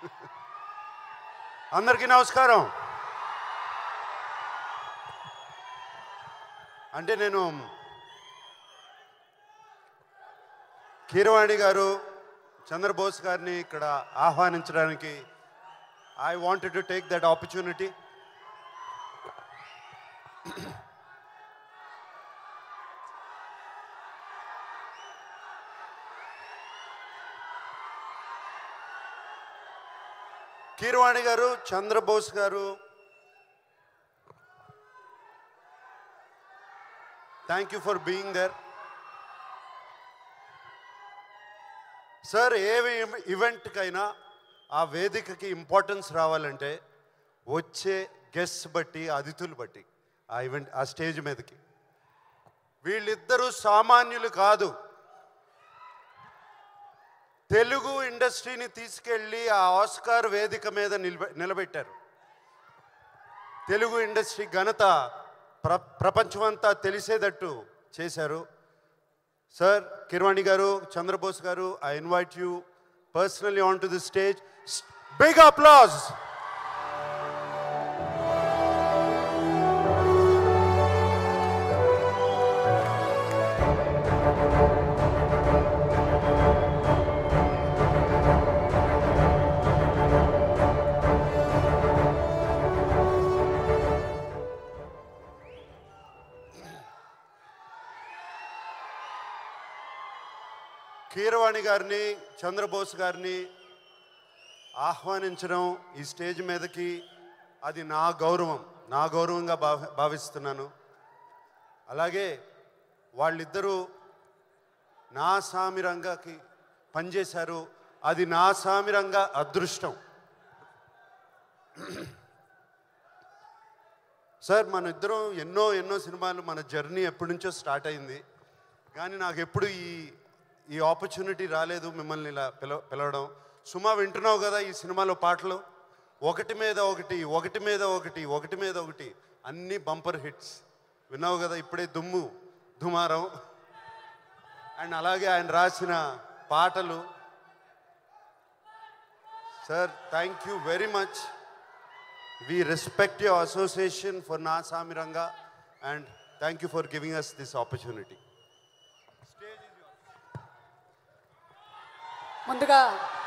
అందరికీ నమస్కారం అంటే నేను కీరవాణి గారు చంద్రబోస్ గారిని ఇక్కడ ఆహ్వానించడానికి I wanted to take that opportunity Keeravani గారు చంద్రబోస్ గారు thank you for being there sir ఏ ఈవెంట్కైనా ఆ వేదికకి ఇంపార్టెన్స్ రావాలంటే వచ్చే గెస్ట్ బట్టి అతిథులు బట్టి ఆ ఈవెంట్ ఆ స్టేజ్ మీదకి వీళ్ళిద్దరూ సామాన్యులు కాదు తెలుగు ఇండస్ట్రీని తీసుకెళ్ళి ఆ ఆస్కార్ వేదిక మీద నిలబె నిలబెట్టారు తెలుగు ఇండస్ట్రీ ఘనత ప్ర ప్రపంచమంతా తెలిసేటట్టు చేశారు సార్ కిర్వాణి గారు చంద్రబోస్ గారు I invite you personally on to the stage big applause Keeravani గారిని చంద్రబోస్ గారిని ఆహ్వానించడం ఈ స్టేజ్ మీదకి అది నా గౌరవం నా గౌరవంగా భావి భావిస్తున్నాను అలాగే వాళ్ళిద్దరూ నా సామిరంగాకి పనిచేశారు అది నా సామిరంగా అదృష్టం సార్ మన ఇద్దరం ఎన్నో ఎన్నో సినిమాలు మన జర్నీ ఎప్పటి నుంచో స్టార్ట్ అయింది కానీ నాకు ఎప్పుడు ఈ ఈ ఆపర్చునిటీ రాలేదు మిమ్మల్ని ఇలా పిల పిలవడం సుమా వింటున్నావు కదా ఈ సినిమాలో పాటలు ఒకటి మీద ఒకటి ఒకటి మీద ఒకటి ఒకటి మీద ఒకటి అన్ని బంపర్ హిట్స్ విన్నావు కదా ఇప్పుడే దుమ్ము దుమారం అండ్ అలాగే ఆయన రాసిన పాటలు sir thank you very much We respect your association for Na Samiranga and thank you for giving us this opportunity. ముందుగా